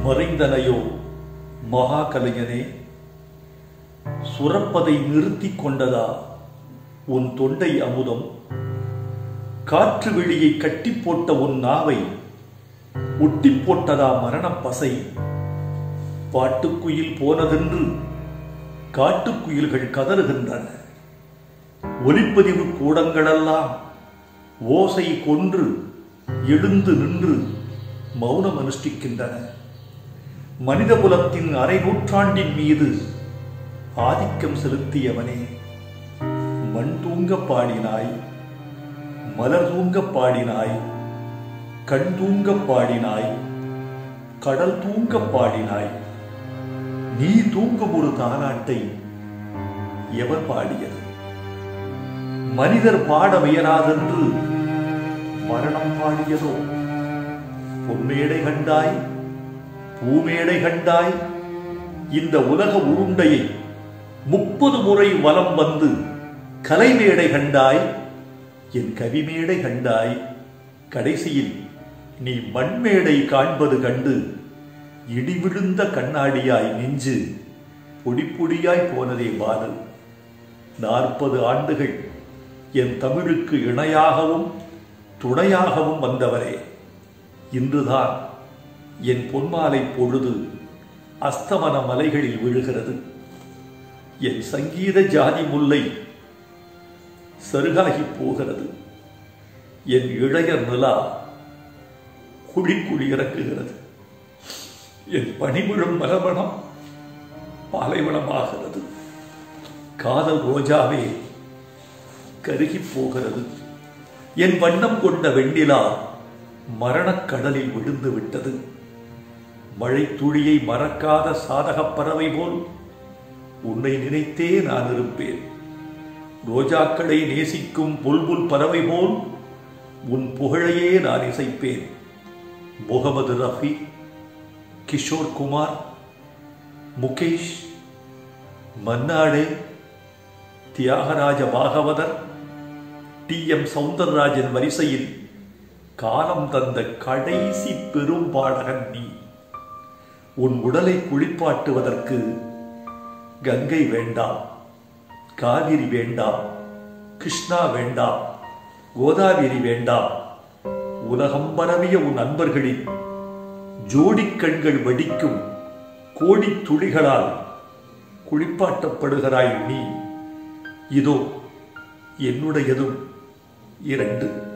மறைந்தனையோ மகா கலைஞனே சுரப்பதை நிறுத்திக் கொண்டதா உன் தொண்டை அமுதம் காற்று வெளியை கட்டி போட்ட உன் நாவை ஒட்டி போட்டதா மரணப் பசை பாட்டுக்குயில் போனதென்று காட்டுக்குயில்கள் கதறுகின்றன ஒலிப்பதிவு கூடங்களெல்லாம் ஓசை கொன்று எழுந்து நின்று மௌனம் அனுஷ்டிக்கின்றன மனிதகுலத்தின் அரை நூற்றாண்டின் மீது ஆதிக்கம் செலுத்தியவனே மண் தூங்க பாடினாய் மலர் தூங்க பாடினாய் கண் தூங்க பாடினாய் கடல் தூங்க பாடினாய் நீ தூங்கும் ஒரு தாலாட்டை எவர் பாடியது மனிதர் பாட முயலாதென்று மரணம் பாடியதோ பொன்மேடை கண்டாய் பூமேடை கண்டாய் இந்த உலக உருண்டையை முப்பது முறை வலம் வந்து கலைமேடை கண்டாய் என் கவிமேடை கண்டாய் கடைசியில் நீ மண்மேடை காண்பது கண்டு இடி விழுந்த கண்ணாடியாய் நெஞ்சு பொடி பொடியாய் போனதே பாடல் நாற்பது ஆண்டுகள் என் தமிழுக்கு இணையாகவும் துணையாகவும் வந்தவரே இன்றுதான் என் பொன்மாலை பொழுது அஸ்தமன மலைகளில் விழுகிறது என் சங்கீத ஜாதி முல்லை சருகாகி போகிறது என் இளைய நிலா குழி குழி இறக்குகிறது என் பணிவிழும் மலமணம் பாலைவனமாகிறது காதல் ரோஜாவே கருகி போகிறது என் வண்ணம் கொண்ட வெண்ணிலா மரணக் கடலில் விழுந்து விட்டது மழை துளியை மறக்காத சாதகப் பறவை போல் உன்னை நினைத்தே நான் இருப்பேன் ரோஜாக்களை நேசிக்கும் புல்புல் பறவை போல் உன் புகழையே நான் இசைப்பேன் முகமது ரஃபி கிஷோர் குமார் முகேஷ் மன்னாடே தியாகராஜ பாகவதர் டி எம் சவுந்தரராஜன் வரிசையில் காலம் தந்த கடைசி பெரும் பாடகன் நீ உன் உடலை குளிப்பாட்டுவதற்கு கங்கை வேண்டாம் காவிரி வேண்டாம் கிருஷ்ணா வேண்டாம் கோதாவரி வேண்டாம் உலகம் பரவிய உன் நண்பர்களின் ஜோடிக் கண்கள் வெடிக்கும் கோடித் துளிகளால் குளிப்பாட்டப்படுகிறாய் நீ இதோ என்னுடையதும் இரண்டு